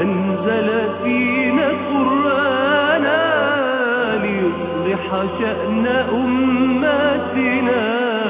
أنزل فينا قرآنا ليصلح شأن أمتنا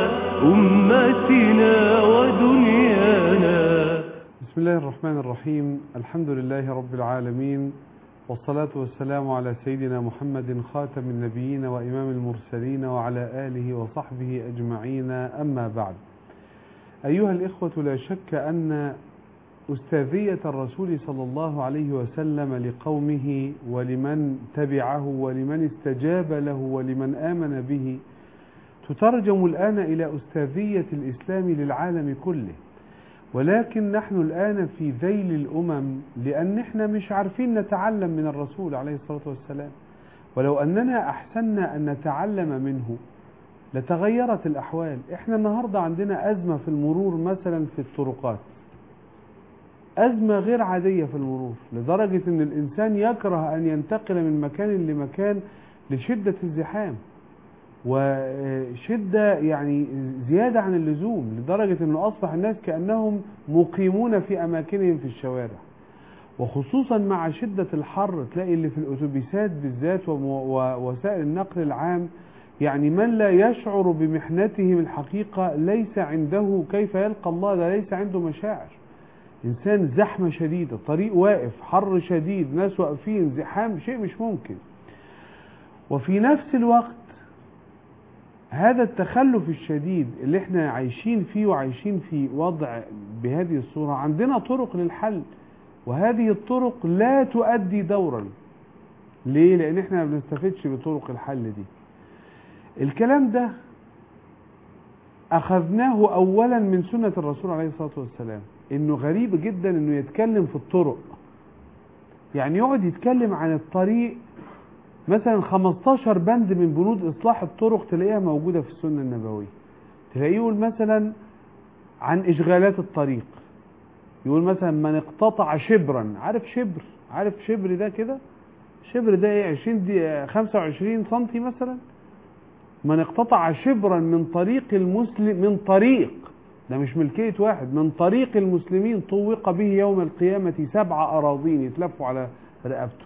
أمتنا ودنيانا بسم الله الرحمن الرحيم الحمد لله رب العالمين والصلاة والسلام على سيدنا محمد خاتم النبيين وإمام المرسلين وعلى آله وصحبه أجمعين أما بعد أيها الإخوة لا شك أن أستاذية الرسول صلى الله عليه وسلم لقومه ولمن تبعه ولمن استجاب له ولمن آمن به تترجم الآن إلى أستاذية الإسلام للعالم كله ولكن نحن الآن في ذيل الأمم لأن احنا مش عارفين نتعلم من الرسول عليه الصلاة والسلام ولو أننا أحسننا أن نتعلم منه لتغيرت الأحوال احنا النهاردة عندنا أزمة في المرور مثلا في الطرقات أزمة غير عادية في المرور لدرجة أن الإنسان يكره أن ينتقل من مكان لمكان لشدة الزحام وشدة يعني زيادة عن اللزوم لدرجة أنه أصبح الناس كأنهم مقيمون في أماكنهم في الشوارع وخصوصا مع شدة الحر تلاقي اللي في الأتوبيسات بالذات ووسائل النقل العام يعني من لا يشعر بمحنتهم الحقيقة ليس عنده كيف يلقى الله ده ليس عنده مشاعر إنسان زحمة شديدة طريق واقف حر شديد ناس واقفين زحام شيء مش ممكن وفي نفس الوقت هذا التخلف الشديد اللي احنا عايشين فيه وعايشين في وضع بهذه الصورة عندنا طرق للحل وهذه الطرق لا تؤدي دورا ليه؟ لأن احنا ما بنستفدش بطرق الحل دي الكلام ده أخذناه أولا من سنة الرسول عليه الصلاة والسلام إنه غريب جدا إنه يتكلم في الطرق يعني يقعد يتكلم عن الطريق مثلا 15 بند من بنود إصلاح الطرق تلاقيها موجودة في السنة النبوية تلاقيه يقول مثلا عن إشغالات الطريق يقول مثلا من اقتطع شبرا عارف شبر عارف شبر ده كده شبر ده ايه 20 دي 25 سنتي مثلا من اقتطع شبرا من طريق المسلم من طريق ده مش ملكية واحد من طريق المسلمين طوق به يوم القيامة سبع أراضين يتلفوا على رقبته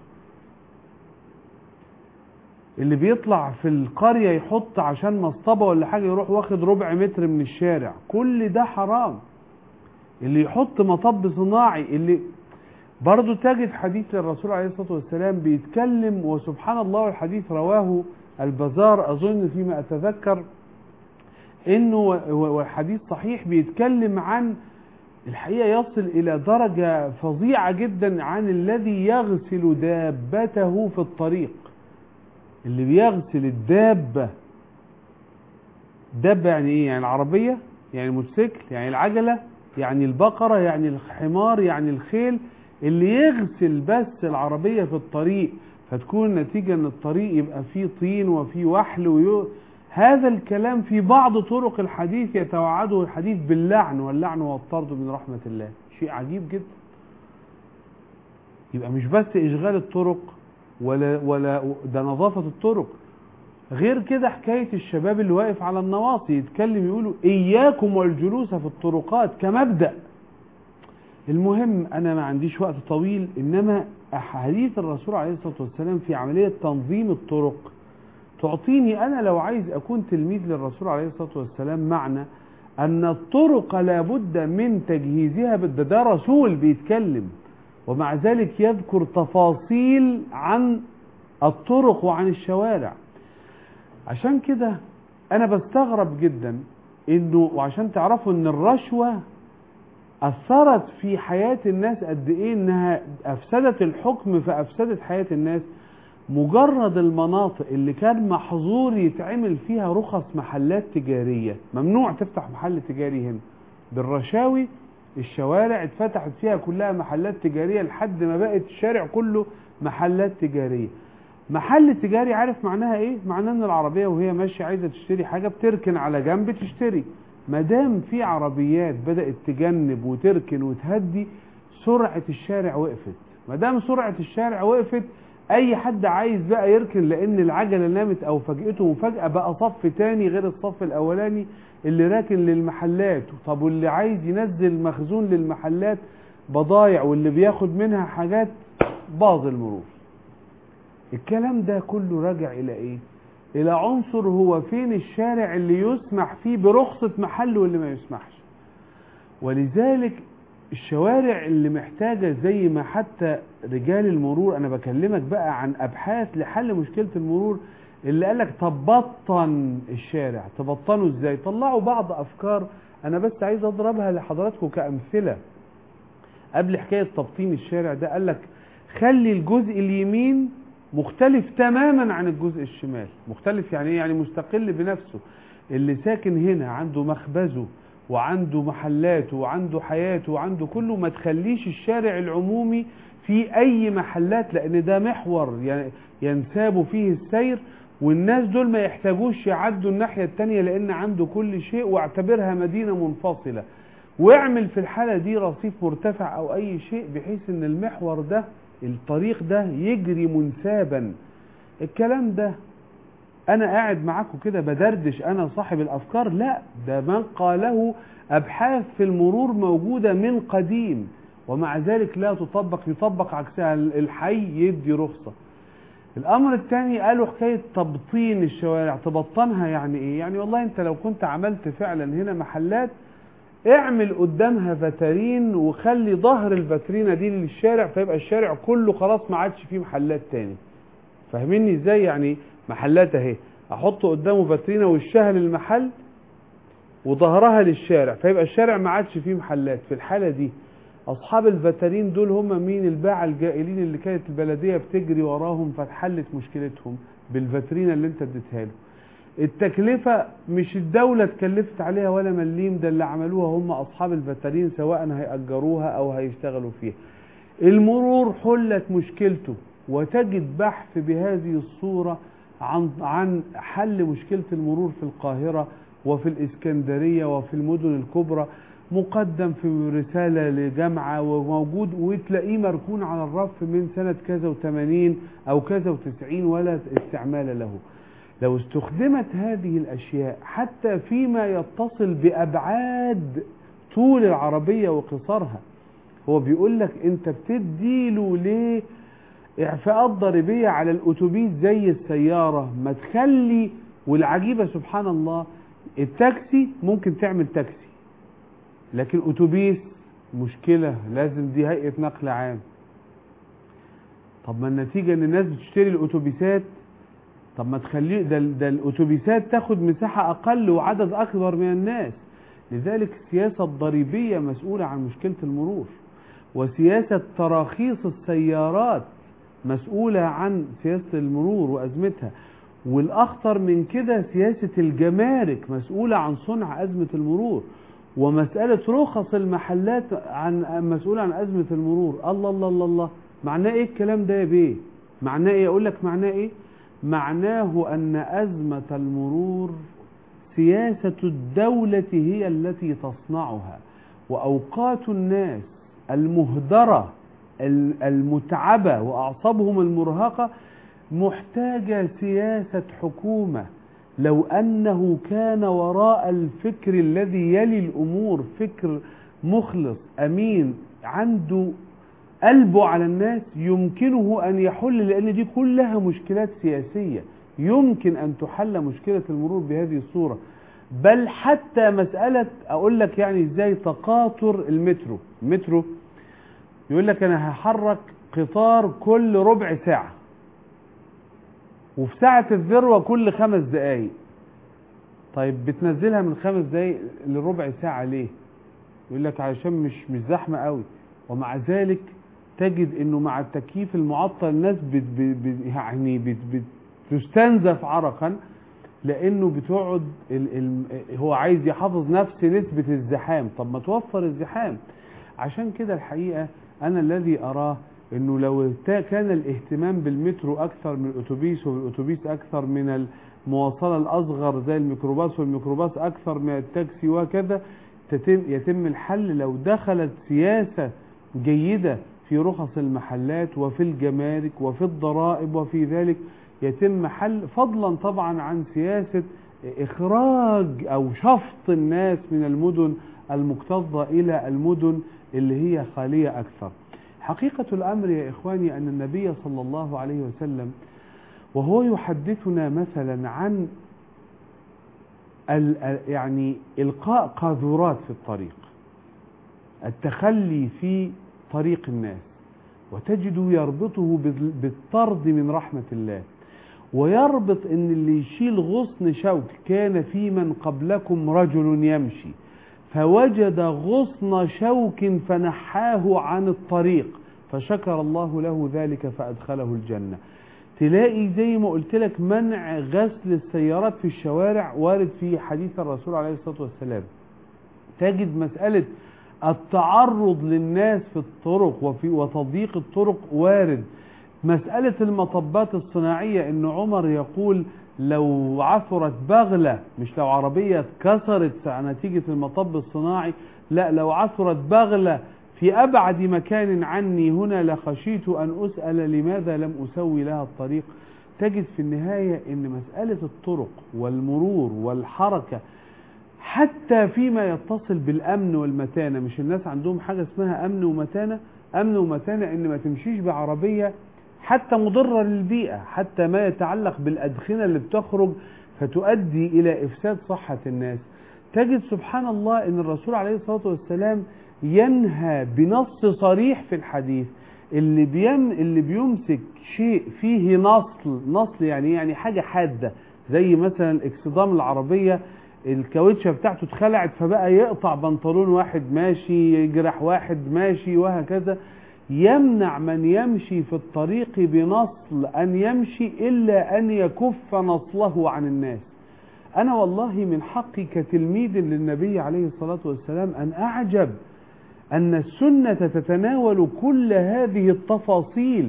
اللي بيطلع في القرية يحط عشان مصطبة ولا حاجة يروح واخد ربع متر من الشارع كل ده حرام اللي يحط مطب صناعي اللي برضو تجد حديث للرسول عليه الصلاة والسلام بيتكلم وسبحان الله الحديث رواه البزار أظن فيما أتذكر إنه وحديث صحيح بيتكلم عن الحقيقة يصل إلى درجة فظيعة جدا عن الذي يغسل دابته في الطريق اللي بيغسل الدابة دابة يعني ايه يعني العربية يعني الموتوسيكل يعني العجلة يعني البقرة يعني الحمار يعني الخيل اللي يغسل بس العربية في الطريق فتكون النتيجة ان الطريق يبقى فيه طين وفيه وحل ويو هذا الكلام في بعض طرق الحديث يتوعده الحديث باللعن واللعن والطرد من رحمة الله شيء عجيب جدا يبقى مش بس اشغال الطرق ولا ولا ده نظافة الطرق غير كده حكاية الشباب اللي واقف على النواصي يتكلم يقولوا إياكم والجلوس في الطرقات كمبدأ المهم أنا ما عنديش وقت طويل إنما أحاديث الرسول عليه الصلاة والسلام في عملية تنظيم الطرق تعطيني أنا لو عايز أكون تلميذ للرسول عليه الصلاة والسلام معنى أن الطرق لابد من تجهيزها ده, ده رسول بيتكلم ومع ذلك يذكر تفاصيل عن الطرق وعن الشوارع عشان كده انا بستغرب جدا انه وعشان تعرفوا ان الرشوة اثرت في حياة الناس قد ايه انها افسدت الحكم فافسدت حياة الناس مجرد المناطق اللي كان محظور يتعمل فيها رخص محلات تجارية ممنوع تفتح محل تجاري هنا بالرشاوي الشوارع اتفتحت فيها كلها محلات تجارية لحد ما بقت الشارع كله محلات تجارية محل تجاري عارف معناها ايه معناه ان العربية وهي ماشية عايزة تشتري حاجة بتركن على جنب تشتري ما دام في عربيات بدأت تجنب وتركن وتهدي سرعة الشارع وقفت ما دام سرعة الشارع وقفت اي حد عايز بقى يركن لان العجلة نامت او فاجئته مفاجأة بقى صف تاني غير الصف الاولاني اللي راكن للمحلات طب واللي عايز ينزل مخزون للمحلات بضايع واللي بياخد منها حاجات باظ المرور الكلام ده كله راجع الى ايه الى عنصر هو فين الشارع اللي يسمح فيه برخصة محل واللي ما يسمحش ولذلك الشوارع اللي محتاجة زي ما حتى رجال المرور انا بكلمك بقى عن ابحاث لحل مشكلة المرور اللي قالك طب بطن الشارع تبطنه ازاي طلعوا بعض افكار انا بس عايز اضربها لحضراتكم كامثلة قبل حكاية تبطين الشارع ده قالك خلي الجزء اليمين مختلف تماما عن الجزء الشمال مختلف يعني ايه يعني مستقل بنفسه اللي ساكن هنا عنده مخبزه وعنده محلاته وعنده حياته وعنده كله ما تخليش الشارع العمومي في اي محلات لان ده محور ي- ينساب فيه السير والناس دول ما يحتاجوش يعدوا الناحية التانية لان عنده كل شيء واعتبرها مدينة منفصلة واعمل في الحالة دي رصيف مرتفع او اي شيء بحيث ان المحور ده الطريق ده يجري منسابا الكلام ده انا قاعد معاكم كده بدردش انا صاحب الافكار لا ده من قاله ابحاث في المرور موجودة من قديم ومع ذلك لا تطبق يطبق عكسها الحي يدي رخصة الامر الثاني قالوا حكاية تبطين الشوارع تبطنها يعني ايه يعني والله انت لو كنت عملت فعلا هنا محلات اعمل قدامها فاترين وخلي ظهر الفاترينه دي للشارع فيبقى الشارع كله خلاص ما عادش فيه محلات تاني فاهميني ازاي يعني محلات اهي احط قدامه فاترينه وشها للمحل وظهرها للشارع فيبقى الشارع ما عادش فيه محلات في الحاله دي اصحاب الفاترين دول هم مين الباعة الجائلين اللي كانت البلديه بتجري وراهم فاتحلت مشكلتهم بالفاترينه اللي انت اديتها له التكلفة مش الدولة اتكلفت عليها ولا مليم ده اللي عملوها هم أصحاب الفاترين سواء هيأجروها أو هيشتغلوا فيها المرور حلت مشكلته وتجد بحث بهذه الصورة عن عن حل مشكلة المرور في القاهرة وفي الإسكندرية وفي المدن الكبرى مقدم في رسالة لجامعة وموجود وتلاقيه مركون على الرف من سنة كذا وثمانين أو كذا وتسعين ولا استعمال له لو استخدمت هذه الأشياء حتى فيما يتصل بأبعاد طول العربية وقصرها هو بيقول لك انت بتدي له ليه اعفاءات ضريبية على الاتوبيس زي السيارة ما تخلي والعجيبة سبحان الله التاكسي ممكن تعمل تاكسي لكن اتوبيس مشكلة لازم دي هيئة نقل عام طب ما النتيجة ان الناس بتشتري الاتوبيسات طب ما تخليه ده, ده الاتوبيسات تاخد مساحة اقل وعدد اكبر من الناس لذلك السياسة الضريبية مسؤولة عن مشكلة المرور وسياسة تراخيص السيارات مسؤولة عن سياسة المرور وأزمتها والأخطر من كده سياسة الجمارك مسؤولة عن صنع أزمة المرور ومسألة رخص المحلات عن مسؤولة عن أزمة المرور الله الله الله الله معناه إيه الكلام ده يا بيه معناه إيه أقول لك معناه إيه معناه أن أزمة المرور سياسة الدولة هي التي تصنعها وأوقات الناس المهدرة المتعبة وأعصابهم المرهقة محتاجة سياسة حكومة لو أنه كان وراء الفكر الذي يلي الأمور فكر مخلص أمين عنده قلبه على الناس يمكنه أن يحل لأن دي كلها مشكلات سياسية يمكن أن تحل مشكلة المرور بهذه الصورة بل حتى مسألة أقول لك يعني إزاي تقاطر المترو المترو يقول لك أنا هحرك قطار كل ربع ساعة وفي ساعة الذروة كل خمس دقايق طيب بتنزلها من خمس دقايق لربع ساعة ليه يقول لك علشان مش مش زحمة قوي ومع ذلك تجد انه مع التكييف المعطل الناس بت بت يعني بت بت تستنزف عرقا لانه بتقعد ال ال هو عايز يحافظ نفس نسبة الزحام طب ما توفر الزحام عشان كده الحقيقة انا الذي اراه انه لو كان الاهتمام بالمترو اكثر من الاتوبيس والاتوبيس اكثر من المواصلة الاصغر زي الميكروباص والميكروباص اكثر من التاكسي وهكذا تتم يتم الحل لو دخلت سياسة جيدة في رخص المحلات وفي الجمارك وفي الضرائب وفي ذلك يتم حل فضلا طبعا عن سياسة إخراج أو شفط الناس من المدن المكتظة إلى المدن اللي هي خالية أكثر حقيقة الأمر يا إخواني أن النبي صلى الله عليه وسلم وهو يحدثنا مثلا عن ال- ال- يعني إلقاء قاذورات في الطريق التخلي في طريق الناس وتجد يربطه بال- بالطرد من رحمة الله ويربط ان اللي يشيل غصن شوك كان في من قبلكم رجل يمشي فوجد غصن شوك فنحاه عن الطريق فشكر الله له ذلك فأدخله الجنة تلاقي زي ما قلت لك منع غسل السيارات في الشوارع وارد في حديث الرسول عليه الصلاة والسلام تجد مسألة التعرض للناس في الطرق وفي وتضييق الطرق وارد مسألة المطبات الصناعية ان عمر يقول لو عثرت بغلة مش لو عربية اتكسرت نتيجة المطب الصناعي لا لو عثرت بغلة في أبعد مكان عني هنا لخشيت أن أسأل لماذا لم أسوي لها الطريق تجد في النهاية أن مسألة الطرق والمرور والحركة حتى فيما يتصل بالأمن والمتانة مش الناس عندهم حاجة اسمها أمن ومتانة أمن ومتانة إن ما تمشيش بعربية حتى مضرة للبيئة حتى ما يتعلق بالأدخنة اللي بتخرج فتؤدي إلى إفساد صحة الناس تجد سبحان الله أن الرسول عليه الصلاة والسلام ينهى بنص صريح في الحديث اللي بيم اللي بيمسك شيء فيه نصل نصل يعني يعني حاجة حادة زي مثلا اكسدام العربية الكاوتشة بتاعته اتخلعت فبقى يقطع بنطلون واحد ماشي يجرح واحد ماشي وهكذا يمنع من يمشي في الطريق بنصل أن يمشي إلا أن يكف نصله عن الناس أنا والله من حقي كتلميذ للنبي عليه الصلاة والسلام أن أعجب أن السنة تتناول كل هذه التفاصيل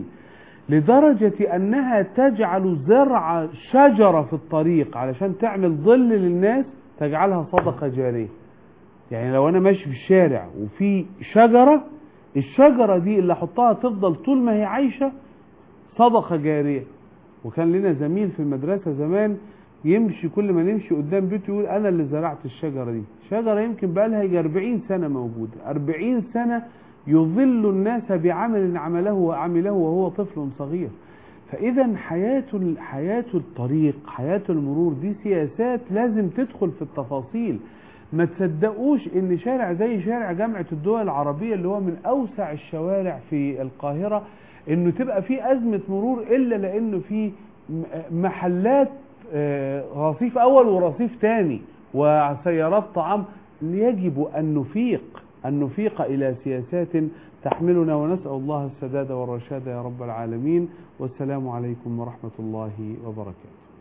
لدرجة أنها تجعل زرع شجرة في الطريق علشان تعمل ظل للناس تجعلها صدقة جارية يعني لو أنا ماشي في الشارع وفي شجرة الشجرة دي اللي أحطها تفضل طول ما هي عايشة صدقة جارية وكان لنا زميل في المدرسة زمان يمشي كل ما نمشي قدام بيته يقول أنا اللي زرعت الشجرة دي شجرة يمكن بقى لها يجي 40 سنة موجودة 40 سنة يظل الناس بعمل عمله وعمله وهو طفل صغير فإذا حياة حياة الطريق حياة المرور دي سياسات لازم تدخل في التفاصيل ما تصدقوش ان شارع زي شارع جامعة الدول العربية اللي هو من اوسع الشوارع في القاهرة انه تبقى فيه ازمة مرور الا لانه في محلات آه، رصيف اول ورصيف تاني وسيارات طعام يجب ان نفيق ان نفيق الى سياسات تحملنا ونسأل الله السداد والرشاد يا رب العالمين والسلام عليكم ورحمة الله وبركاته